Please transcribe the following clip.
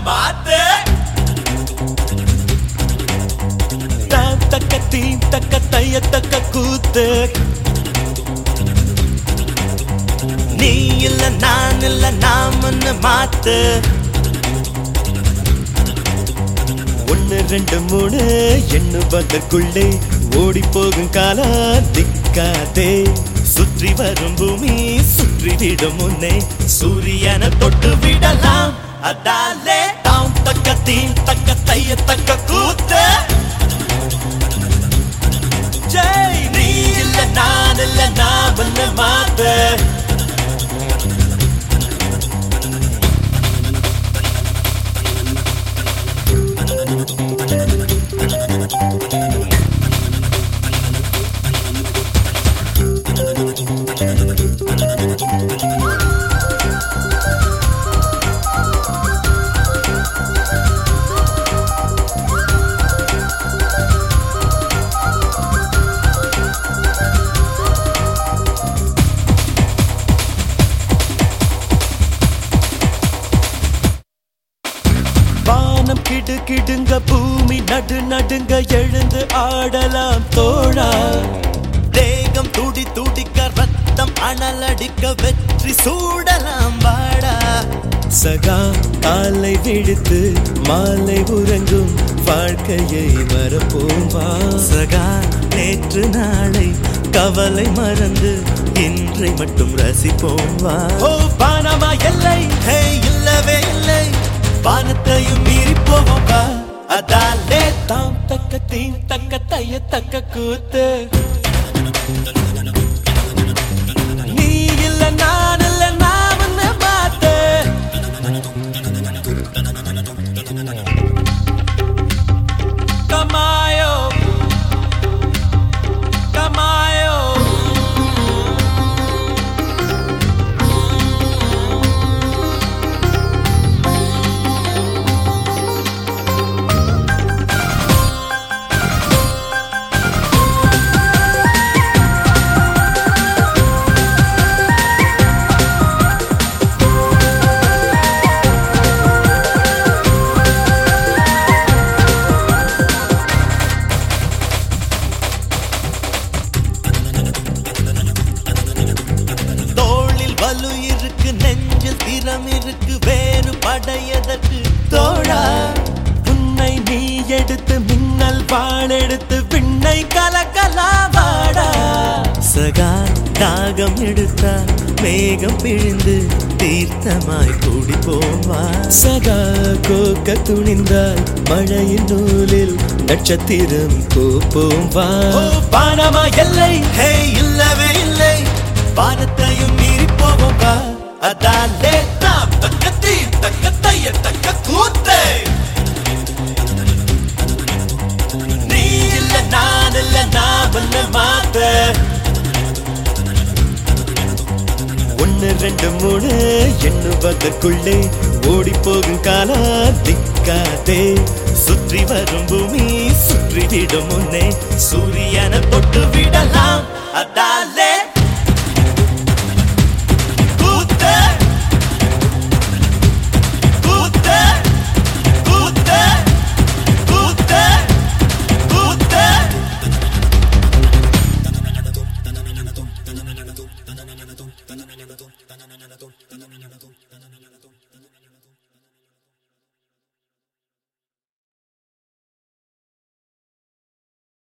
மாத்து தாம் தக்க தீம் தக்க தைய தக்க கூத்து நீ இல்ல நான் இல்ல நாமன்னு மாத்து ஒன்னு ரெண்டு மூணு எண்ணுவதற்குள்ளே ஓடி போகும் காலம் திக்காதே சுற்றி வரும் பூமி சுற்றி விடும் முன்னே சூரியனை தொட்டு விடலாம் அதாலே தாம் தக்க தீம் தக்க தைய தக்க கூத்து ஜெய் நீ இல்ல நான் இல்ல நான் பண்ண மாத்த வானம் கிடு கிடுங்க பூமி நடு நடுங்க எழுந்து ஆடலாம் தோழா தேகம் துடி துடிக்க ரத்தம் அனலடிக்க வெற்றி சூடலாம் வாடா சகா காலை விடுத்து மாலை உறங்கும் வாழ்க்கையை மறப்போம் வா சகா நேற்று நாளை கவலை மறந்து இன்றை மட்டும் ரசிப்போம் வா ஓ பானமா எல்லை ஹே இல்லவே இல்லை வானத்தையும் மீறி போவோம் வா அதாலே தாம் தக்க தீம் தக்க தைய தக்க கூத்து நீ இல்ல நான் இல்ல நான் உன்னை மாத்து Kamayo Kamayo தோளில் வலு இருக்கு நெஞ்சில் திறம் இருக்கு வேறு படையதற்கு தோழா உன்னை நீ எடுத்து மின்னல் வாள் எடுத்து விண்ணை கலக்கலாம் வாடா சகா தாகம் எடுத்தா மேகம் பிழிந்து தீர்த்தமாய் கூடி போவா சகா கோக்க துணிந்தால் மழையின் நூலில் நட்சத்திரம் கோப்போம் வா பானமா எல்லை ஹே இல்லவே இல்லை வானத்தையும் மீறி போவோம் வா அதாலே தாம் தக்க தீ தக்க தைய தக்க கூத்தே நீ இல்ல நான் இல்ல நான் பண்ண மாத்த ஒன்னு ரெண்டு மூணு எண்ணுவதற்குள்ளே ஓடி போகும் காலம் திக்காதே சுற்றி வரும் பூமி சுற்றி விடும் முன்னே சூரியனை தொட்டு விடலாம் அதாலே கூத்து கூத்து கூத்து கூத்து கூத்து Thank you.